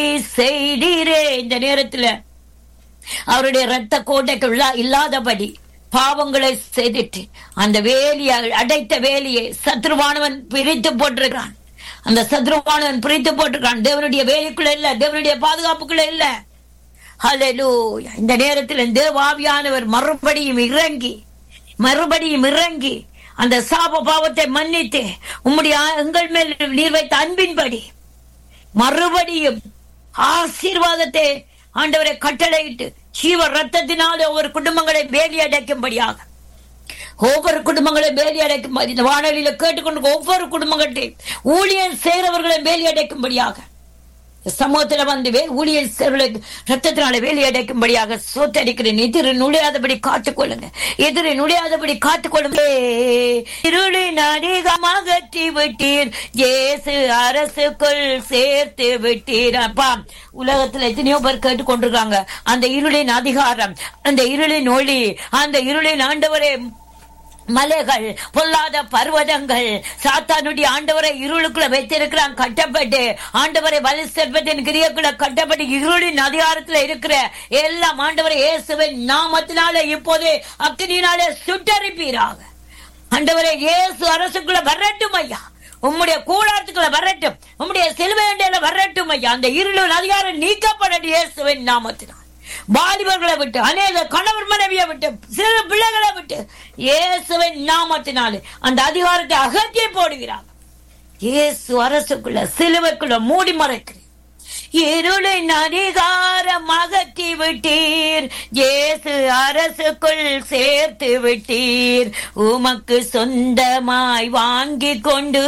செய்தீரே இந்த நேரத்துல அவருடைய ரத்த கோட்டைக்கு உள்ளா- இல்லாதபடி பாவங்களை செய்துட்டு அந்த வேலியை அடைத்த வேலியை சத்ருவானவன் பிரித்து போட்டிருக்கிறான் அந்த சத்ருவானவன் பிரித்து போட்டிருக்கான் தேவனுடைய வேலைக்குள்ள இல்ல தேவனுடைய பாதுகாப்புக்குள்ள இல்ல ஹalleluya இந்த நேரத்தில் தேவாவியானவர் மறுபடியும் இறங்கி மறுபடியும் இறங்கி அந்த சாப பாவத்தை மன்னித்து உம்முடைய ஆ- எங்கள் மேல் நீர் வைத்த அன்பின்படி மறுபடியும் ஆசீர்வாதத்தை ஆண்டவரை கட்டளையிட்டு ஜீவ ரத்தத்தினாலே ஒவ்வொரு குடும்பங்களை வேலி அடைக்கும்படியாக ஒவ்வொரு குடும்பங்களை வேலி அடைக்கும் இந்த வானொலியில கேட்டுக்கொண்டு ஒவ்வொரு குடும்பங்களையும் ஊழியர் செய்கிறவர்களை வேலி அடைக்கும்படியாக சமூகத்துல வந்து வே- ஊழியர் செய்கிறவர்களை ரத்தத்தினால வேலி அடைக்கும்படியாக சோத்தரிக்கிறேன் எதிரி நுழையாதபடி காத்துக்கொள்ளுங்க எதிரி நுழையாதபடி காத்துக்கொள்ளுங்க இருளின் அதிகமாக அகற்றி விட்டீர் இயேசு அரசுக்குள் சேர்த்து விட்டீர் அப்பா உலகத்துல எத்தனையோ பேர் கேட்டுக்கொண்டிருக்காங்க அந்த இருளின் அதிகாரம் அந்த இருளின் ஒளி அந்த இருளின் ஆண்டவரே மலைகள் பொல்லாத பர்வதங்கள் சாத்தானுடைய ஆண்டவரை இருளுக்குள்ள வைத்திருக்கிறான் கட்டப்பட்டு ஆண்டவரை வலி செல்வத்தின் கிரியக்குள்ள கட்டப்பட்டு இருளின் அதிகாரத்துல இருக்கிற எல்லாம் ஆண்டவரை இயேசுவின் நாமத்தினாலே இப்போதே அக்னியினாலே சுட்டரிப்பீராக ஆண்டவரே இயேசு அரசுக்குள்ள வரட்டும் ஐயா உம்முடைய கூடாரத்துக்குள்ள வரட்டும் உம்முடைய சிலுவையண்டையில வரட்டும் ஐயா அந்த இருளின் அதிகாரம் நீக்கப்படட்டும் இயேசுவின் நாமத்தினால் வாலிபர்களை விட்டு அநேக கணவர் மனைவியை விட்டு சிறு பிள்ளைகளை விட்டு இயேசுவின் நாமத்தினாலே அந்த அதிகாரத்தை அகற்றி போடுகிறார் இயேசு அரசுக்குள்ள சிலுவைக்குள்ள மூடி மறைக்கிறேன் இருளின் அதிகாரம் அகற்றி விட்டீர் இயேசு அரசுக்குள் சேர்த்து விட்டீர் உமக்கு சொந்தமாய் வாங்கி கொண்டு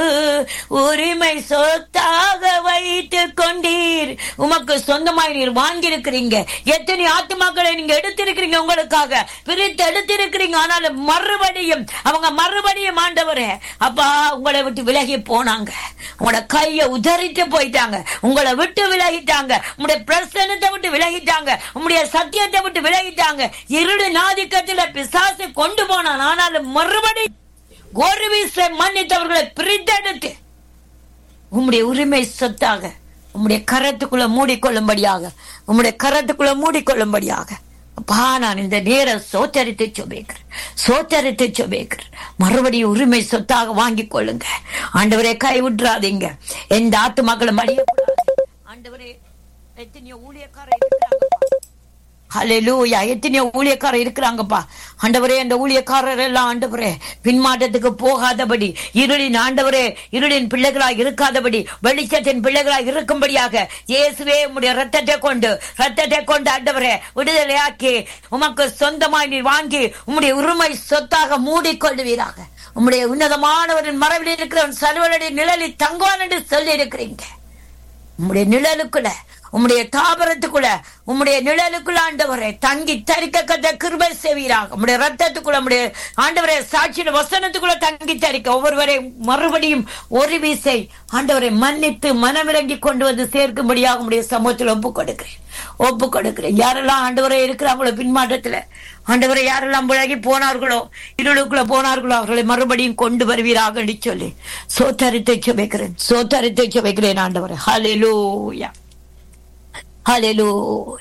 உரிமை சொத்தாக வைத்துக் கொண்டீர் உமக்கு சொந்தமாய் நீர் வாங்கி இருக்கிறீங்க எத்தனை ஆத்துமாக்களை நீங்க எடுத்திருக்கிறீங்க உங்களுக்காக பிரித்து எடுத்திருக்கிறீங்க ஆனாலும் மறுபடியும் அவங்க மறுபடியும் ஆண்டவரே அப்பா உங்களை விட்டு விலகி போனாங்க உங்களோட கையை உதறிட்டு போயிட்டாங்க உங்களை விட்டு விலகிட்டாங்க உங்களுடைய பிரசனத்தை விட்டு விலகிட்டாங்க உங்களுடைய சத்தியத்தை விட்டு விலகிட்டாங்க இருடு நாதிக்கத்துல பிசாசு கொண்டு போனான் ஆனாலும் மறுபடி ஒரு வீசை மன்னித்தவர்களை பிரித்தெடுத்து உம்முடைய உரிமை சொத்தாக உம்முடைய கரத்துக்குள்ள மூடிக்கொள்ளும்படியாக உம்முடைய கரத்துக்குள்ள மூடிக்கொள்ளும்படியாக அப்பா நான் இந்த நேர சோத்தரித்து சொபேக்கிறேன் சோத்தரித்து சொபேக்கிறேன் மறுபடியும் உரிமை சொத்தாக வாங்கிக் கொள்ளுங்க ஆண்டவரே கை விட்டுறாதீங்க எந்த ஆத்து மக்களும் அடியக்கூடாது ஆண்டவரே எத்தனையோ ஊழியக்காரர் இருக்கிறாங்கப்பா ஹalleluya எத்தனையோ ஊழியக்காரர் இருக்கிறாங்கப்பா ஆண்டவரே அந்த ஊழியக்காரர் எல்லாம் ஆண்டவரே பின்மாற்றத்துக்கு போகாதபடி இருளின் ஆண்டவரே இருளின் பிள்ளைகளாய் இருக்காதபடி வெளிச்சத்தின் பிள்ளைகளாய் இருக்கும்படியாக இயேசுவே உம்முடைய ரத்தத்தை கொண்டு ரத்தத்தை கொண்டு ஆண்டவரே விடுதலையாக்கி உமக்கு சொந்தமாய் நீர் வாங்கி உம்முடைய உரிமை சொத்தாக மூடிக்கொள்வீராக உம்முடைய உன்னதமானவரின் மரபில் இருக்கிறவன் சர்வனுடைய நிழலில் தங்குவான் என்று சொல்லி இருக்கிறீங்க உம்முடைய நிழலுக்குள்ள உம்முடைய தாபரத்துக்குள்ள உம்முடைய நிழலுக்குள்ள ஆண்டவரை தங்கி தரிக்க கத்த கிருபை செய்வீராக உம்முடைய ரத்தத்துக்குள்ள உம்முடைய ஆண்டவரை சாட்சியின் வசனத்துக்குள்ள தங்கி தரிக்க ஒவ்வொருவரை மறுபடியும் ஒரு வீசை ஆண்டவரை மன்னித்து மனமிறங்கி கொண்டு வந்து சேர்க்கும்படியாக உம்முடைய சமூகத்தில் ஒப்பு கொடுக்கிறேன் ஒப்பு கொடுக்கிறேன் யாரெல்லாம் ஆண்டவரை இருக்கிறாங்களோ பின்மாற்றத்துல ஆண்டவரை யாரெல்லாம் விலகி போனார்களோ இருளுக்குள்ள போனார்களோ அவர்களை மறுபடியும் கொண்டு வருவீராக என்று சொல்லி சோத்தரித்து வைக்கிறேன் சோத்தரித்து வைக்கிறேன் ஆண்டவரை ஹalleluya ஹalleluya